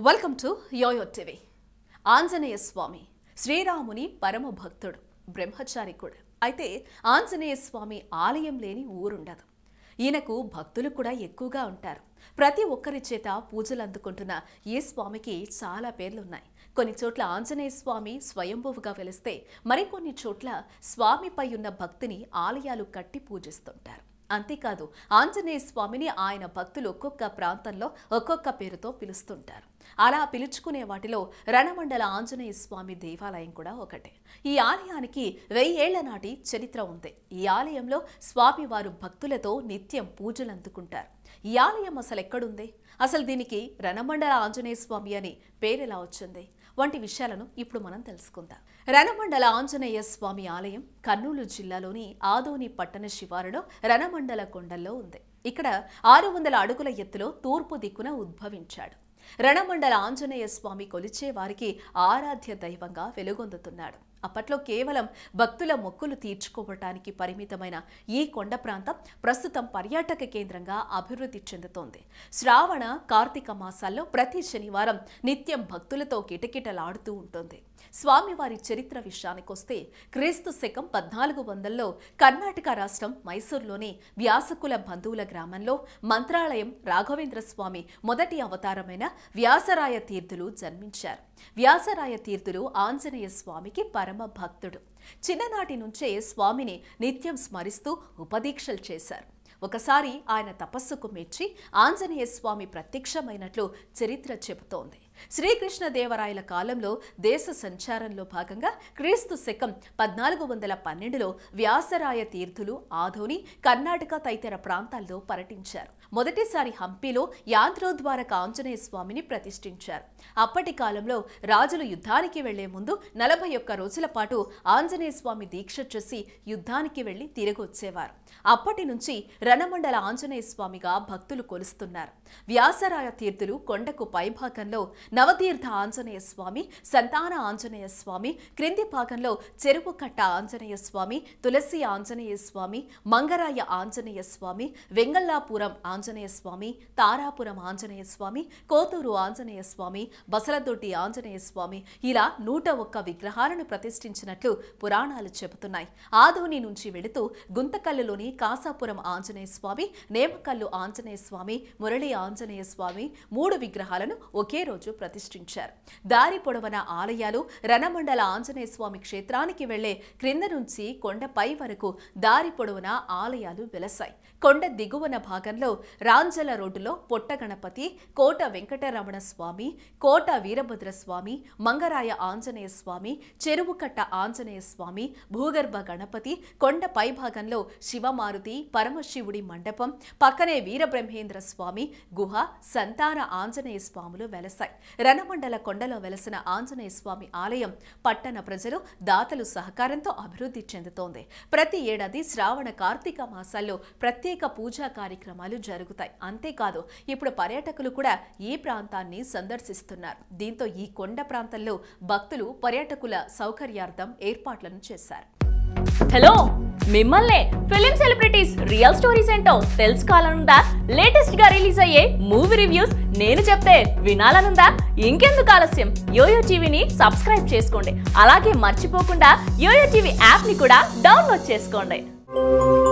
welcome to yoyo TV Anjaneya Swamy శ్రీరాముని పరమ భక్తుడు బ్రహ్మచారి కూడా అయితే ఆంజనేయ స్వామి ఆలయం లేని ఊరుండదు ఈయనకు భక్తులు కూడా ఎక్కువగా ఉంటారు ప్రతి ఒక్కరి చేత పూజలు అందుకుంటున్న ఈ స్వామికి చాలా పేర్లున్నాయి కొన్ని చోట్ల ఆంజనేయ స్వామి స్వయంభువుగా వెలిస్తే మరికొన్ని చోట్ల స్వామిపై ఉన్న భక్తిని ఆలయాలు కట్టి పూజిస్తుంటారు అంతేకాదు ఆంజనేయ స్వామిని ఆయన భక్తులు ఒక్కొక్క ప్రాంతంలో ఒక్కొక్క పేరుతో పిలుస్తుంటారు అలా పిలుచుకునే వాటిలో రణమండల ఆంజనేయ స్వామి దేవాలయం కూడా ఒకటే ఈ ఆలయానికి వెయ్యేళ్ల నాటి చరిత్ర ఉంది ఈ ఆలయంలో స్వామివారు భక్తులతో నిత్యం పూజలు అందుకుంటారు ఈ ఆలయం అసలు ఎక్కడుంది అసలు దీనికి రణమండల ఆంజనేయ స్వామి అని పేరెలా వచ్చింది వంటి విషయాలను ఇప్పుడు మనం తెలుసుకుందాం రణమండల ఆంజనేయ స్వామి ఆలయం కర్నూలు జిల్లాలోని ఆదోని పట్టణ శివారులో రణమండల కొండల్లో ఉంది ఇక్కడ ఆరు వందల అడుగుల ఎత్తులో తూర్పు దిక్కున ఉద్భవించాడు రణమండల ఆంజనేయ స్వామి కొలిచే వారికి ఆరాధ్య దైవంగా వెలుగొందుతున్నాడు అప్పట్లో కేవలం భక్తుల మొక్కులు తీర్చుకోవటానికి పరిమితమైన ఈ కొండ ప్రాంతం ప్రస్తుతం పర్యాటక కేంద్రంగా అభివృద్ధి చెందుతోంది శ్రావణ కార్తీక మాసాల్లో ప్రతి శనివారం నిత్యం భక్తులతో కిటకిటలాడుతూ ఉంటుంది స్వామివారి చరిత్ర విషయానికొస్తే క్రీస్తు శకం పద్నాలుగు వందల్లో కర్ణాటక రాష్ట్రం మైసూర్లోని వ్యాసకుల బంధువుల గ్రామంలో మంత్రాలయం రాఘవేంద్ర స్వామి మొదటి అవతారమైన వ్యాసరాయ తీర్థులు జన్మించారు వ్యాసరాయ తీర్థులు ఆంజనేయ స్వామికి పరమ భక్తుడు చిన్ననాటి నుంచే స్వామిని నిత్యం స్మరిస్తూ ఉపదీక్షలు చేశారు ఒకసారి ఆయన తపస్సుకు మెచ్చి ఆంజనేయ స్వామి ప్రత్యక్షమైనట్లు చరిత్ర చెబుతోంది శ్రీకృష్ణదేవరాయల కాలంలో దేశ సంచారంలో భాగంగా క్రీస్తు శకం పద్నాలుగు వందల పన్నెండులో వ్యాసరాయ తీర్థులు ఆధోని కర్ణాటక తదితర ప్రాంతాల్లో పర్యటించారు మొదటిసారి హంపీలో యాంత్రోద్వారక ఆంజనేయ స్వామిని ప్రతిష్ఠించారు అప్పటి కాలంలో రాజులు యుద్ధానికి వెళ్లే ముందు నలభై ఒక్క రోజుల పాటు ఆంజనేయ స్వామి దీక్ష చేసి యుద్ధానికి వెళ్లి తిరిగి వచ్చేవారు అప్పటి నుంచి రణమండల ఆంజనేయ స్వామిగా భక్తులు కొలుస్తున్నారు వ్యాసరాయ తీర్థులు కొండకు పైభాగంలో నవతీర్థ ఆంజనేయ స్వామి సంతాన ఆంజనేయ స్వామి క్రింది భాగంలో చెరువు కట్ట ఆంజనేయ స్వామి తులసి ఆంజనేయ స్వామి మంగరాయ ఆంజనేయ స్వామి వెంగళాపురం ఆంజనేయ స్వామి తారాపురం ఆంజనేయ స్వామి కోతూరు ఆంజనేయ స్వామి బసలదొడ్డి ఆంజనేయ స్వామి ఇలా నూట ఒక్క విగ్రహాలను ప్రతిష్ఠించినట్లు పురాణాలు చెబుతున్నాయి ఆధోని నుంచి వెళుతూ గుంతకల్లులోని కాసాపురం ఆంజనేయ స్వామి నేమకల్లు ఆంజనేయ స్వామి మురళి ఆంజనేయ స్వామి మూడు విగ్రహాలను ఒకే రోజు ప్రతిష్ఠించారు దారి పొడవన ఆలయాలు రణమండల ఆంజనేయ స్వామి క్షేత్రానికి వెళ్లే క్రింద నుంచి కొండపై వరకు దారి పొడవున ఆలయాలు వెలసాయి కొండ దిగువన భాగంలో రాంజల రోడ్డులో పొట్ట గణపతి కోట వెంకటరమణ స్వామి కోట వీరభద్ర స్వామి మంగరాయ ఆంజనేయ స్వామి చెరువుకట్ట ఆంజనేయ స్వామి భూగర్భ గణపతి కొండ పై భాగంలో శివమారుతి పరమశివుడి మండపం పక్కనే వీరబ్రహ్మేంద్ర స్వామి గుహ సంతాన ఆంజనేయ స్వాములు వెలసాయి రణమండల కొండలో వెలసిన ఆంజనేయ స్వామి ఆలయం పట్టణ ప్రజలు దాతలు సహకారంతో అభివృద్ధి చెందుతోంది ప్రతి ఏడాది శ్రావణ కార్తీక మాసాల్లో ప్రత్యేక పూజా కార్యక్రమాలు జరుగుతాయి అంతేకాదు ఇప్పుడు పర్యాటకులు కూడా ఈ ప్రాంతాన్ని సందర్శిస్తున్నారు దీంతో ఈ కొండ ప్రాంతంలో భక్తులు పర్యాటకుల సౌకర్యార్థం ఏర్పాట్లను చేశారు హలో మిమ్మల్నే ఫిలిం సెలబ్రిటీస్ రియల్ స్టోరీస్ ఏంటో తెలుసుకోవాలనుందా లేటెస్ట్ గా రిలీజ్ అయ్యే మూవీ రివ్యూస్ నేను చెప్తే వినాలనుందా ఇంకెందుకు ఆలస్యం యోయో టీవీని సబ్స్క్రైబ్ చేసుకోండి అలాగే మర్చిపోకుండా యోయో టీవీ యాప్ ని కూడా డౌన్లోడ్ చేసుకోండి